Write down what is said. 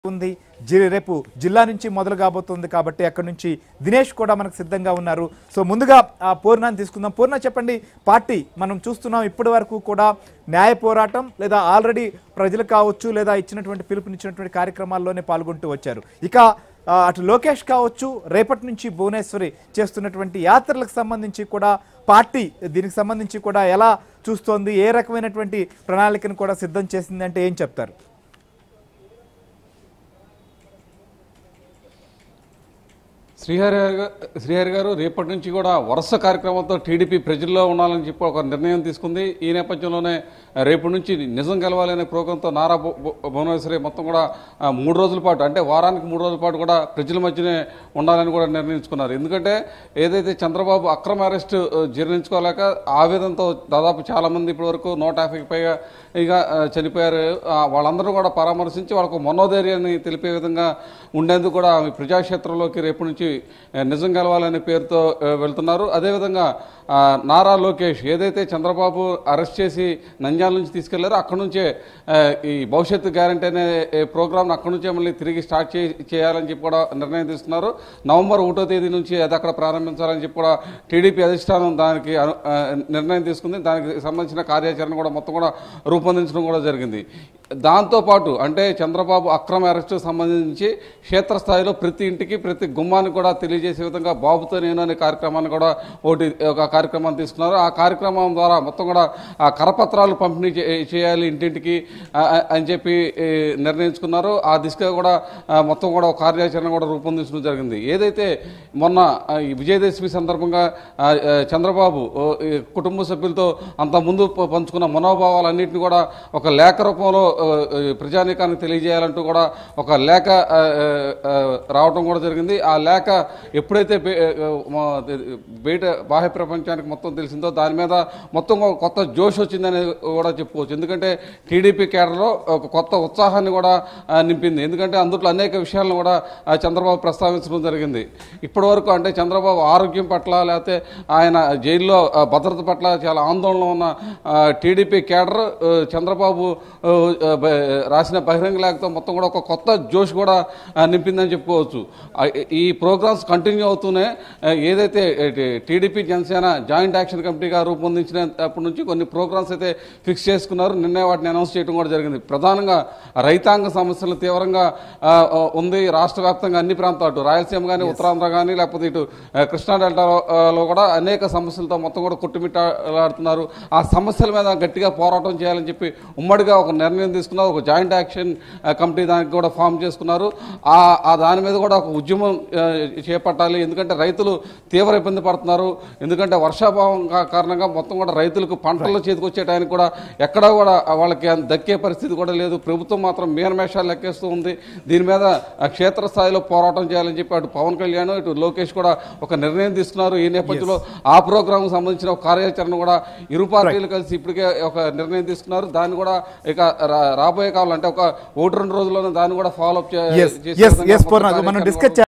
ఉంది జి- రేపు జిల్లా నుంచి మొదలు కాబోతుంది కాబట్టి అక్కడ నుంచి దినేష్ కూడా మనకు సిద్ధంగా ఉన్నారు సో ముందుగా ఆ పూర్ణాన్ని తీసుకుందాం పూర్ణ చెప్పండి పార్టీ మనం చూస్తున్నాం ఇప్పటి వరకు కూడా న్యాయ పోరాటం లేదా ఆల్రెడీ ప్రజలు కావచ్చు లేదా ఇచ్చినటువంటి పిలుపునిచ్చినటువంటి కార్యక్రమాల్లోనే పాల్గొంటూ వచ్చారు ఇక ఆ, అటు లోకేష్ కావచ్చు రేపటి నుంచి భువనేశ్వరి చేస్తున్నటువంటి యాత్రలకు సంబంధించి కూడా పార్టీ దీనికి సంబంధించి కూడా ఎలా చూస్తోంది ఏ రకమైనటువంటి ప్రణాళికను కూడా సిద్ధం చేసింది అంటే ఏం చెప్తారు శ్రీహరి గా- శ్రీహరి గారు రేపటి నుంచి కూడా వరుస కార్యక్రమాలతో టీడీపీ ప్రజల్లో ఉండాలని చెప్పి ఒక నిర్ణయం తీసుకుంది ఈ నేపథ్యంలోనే రేపటి నుంచి నిజం గెలవాలి అనే ప్రోగ్రాంతో నారా భు- భు- భువనేశ్వరి మొత్తం కూడా ఆ, మూడు రోజుల పాటు అంటే వారానికి మూడు రోజుల పాటు కూడా ప్రజల మధ్యనే ఉండాలని కూడా నిర్ణయించుకున్నారు ఎందుకంటే ఏదైతే చంద్రబాబు అక్రమ అరెస్ట్ ఆ, జీర్ణించుకోలేక ఆవేదనతో దాదాపు చాలా మంది ఇప్పటి వరకు నూట యాభైకి పైగా ఇక ఆ, చనిపోయారు ఆ, వాళ్ళందరూ కూడా పరామర్శించి వాళ్ళకు మనోధైర్యాన్ని తెలిపే విధంగా ఉండేందుకు కూడా ఆమె ప్రజాక్షేత్రంలోకి రేపు నుంచి ఆ, నిజం గెలవాలనే పేరుతో ఆ, వెళ్తున్నారు అదేవిధంగా ఆ, నారా లోకేష్ ఏదైతే చంద్రబాబు అరెస్ట్ చేసి నంద్యాల నుంచి తీసుకెళ్లారో అక్కడ నుంచే ఆ, ఈ భవిష్యత్తు గ్యారంటీ అనే ప్రోగ్రామ్ను అక్కడ నుంచే మళ్ళీ తిరిగి స్టార్ట్ చే చేయాలని చెప్పి కూడా నిర్ణయం తీసుకున్నారు నవంబర్ ఒకటో తేదీ నుంచి అది అక్కడ ప్రారంభించాలని చెప్పి కూడా టీడీపీ అధిష్టానం దానికి అను- ఆ, నిర్ణయం తీసుకుంది దానికి సంబంధించిన కార్యాచరణ కూడా మొత్తం కూడా రూపొందించడం కూడా జరిగింది దాంతోపాటు అంటే చంద్రబాబు అక్రమ అరెస్టు సంబంధించి క్షేత్రస్థాయిలో ప్రతి ఇంటికి ప్రతి గుమ్మానికి కూడా తెలియజేసే విధంగా బాబుతో నేను అనే కార్యక్రమాన్ని కూడా ఒకటి ఒక కార్యక్రమాన్ని తీసుకున్నారు ఆ కార్యక్రమం ద్వారా మొత్తం కూడా ఆ కరపత్రాలు పంపిణీ చే- చేయాలి ఇంటింటికి ఆ, ఆ, అని చెప్పి ఏ, నిర్ణయించుకున్నారు ఆ దిశగా కూడా ఆ, మొత్తం కూడా ఒక కార్యాచరణ కూడా రూపొందించడం జరిగింది ఏదైతే మొన్న ఆ, ఈ విజయదశమి సందర్భంగా ఆ, ఆ, చంద్రబాబు ఓ, ఈ కుటుంబ సభ్యులతో అంత ముందు ప- పంచుకున్న మనోభావాలన్నింటినీ కూడా ఒక లేఖ రూపంలో ఆ, ఆ, ప్రజానీకానికి తెలియజేయాలంటూ కూడా ఒక లేఖ ఆ, ఆ, ఆ, రావడం కూడా జరిగింది ఆ లేఖ ఎప్పుడైతే బే- ఆ, మా- బయట బాహ్య ప్రపంచానికి మొత్తం తెలిసిందో దాని మీద మొత్తం ఒక కొత్త జోష్ వచ్చిందని కూడా చెప్పుకోవచ్చు ఎందుకంటే టీడీపీ కేడర్లో ఒక కొత్త ఉత్సాహాన్ని కూడా ఆ, నింపింది ఎందుకంటే అందులో అనేక విషయాలను కూడా ఆ, చంద్రబాబు ప్రస్తావించడం జరిగింది ఇప్పటి వరకు అంటే చంద్రబాబు ఆరోగ్యం పట్ల లేకపోతే ఆయన జైల్లో ఆ, భద్రత పట్ల చాలా ఆందోళన ఉన్న ఆ, టీడీపీ కేడర్ ఆ, చంద్రబాబు ఆ, బ- రాసిన బహిరంగ లేఖతో మొత్తం కూడా ఒక కొత్త జోష్ కూడా ఆ, నింపిందని చెప్పుకోవచ్చు ఆ, ఈ ప్రోగ్రామ్స్ కంటిన్యూ అవుతూనే ఆ, ఏదైతే టీడీపీ జనసేన జాయింట్ యాక్షన్ కమిటీగా రూపొందించిన అప్పటి నుంచి కొన్ని ప్రోగ్రామ్స్ అయితే ఫిక్స్ చేసుకున్నారు నిన్నే వాటిని అనౌన్స్ చేయడం కూడా జరిగింది ప్రధానంగా రైతాంగ సమస్యలు తీవ్రంగా ఆ, ఆ, ఉంది రాష్ట్ర వ్యాప్తంగా అన్ని ప్రాంతాలు అటు రాయలసీమ కానీ ఉత్తరాంధ్ర కానీ లేకపోతే ఇటు ఆ, కృష్ణా డెల్టాలో కూడా అనేక సమస్యలతో మొత్తం కూడా కొట్టుమిట్టాడుతున్నారు ఆ సమస్యల మీద గట్టిగా పోరాటం చేయాలని చెప్పి ఉమ్మడిగా ఒక నిర్ణయం తీసుకున్నారు ఒక జాయింట్ యాక్షన్ ఆ, కమిటీ దానికి కూడా ఫామ్ చేసుకున్నారు ఆ ఆ దాని మీద కూడా ఒక ఉద్యమం ఆ, చేపట్టాలి ఎందుకంటే రైతులు తీవ్ర ఇబ్బంది పడుతున్నారు ఎందుకంటే వర్షాభావం కా- కారణంగా మొత్తం కూడా రైతులకు పంటలు చేతికొచ్చే టైంకి కూడా ఎక్కడా కూడా వాళ్ళకి అంత దక్కే పరిస్థితి కూడా లేదు ప్రభుత్వం మాత్రం మీనమేషాలు లెక్కేస్తూ ఉంది దీని మీద ఆ, క్షేత్రస్థాయిలో పోరాటం చేయాలని చెప్పి అటు పవన్ కళ్యాణ్ ఇటు లోకేష్ కూడా ఒక నిర్ణయం తీసుకున్నారు ఈ నేపథ్యంలో ఆ ప్రోగ్రామ్ సంబంధించిన ఒక కార్యాచరణ కూడా ఇరు పార్టీలు కలిసి ఇప్పటికే ఒక నిర్ణయం తీసుకున్నారు దాన్ని కూడా ఇక రా- రాబోయే కాలం అంటే ఒక ఒకటి రెండు రోజుల్లోనే దాన్ని కూడా follow up yes yes yes పూర్ణ మనం డిస్కస్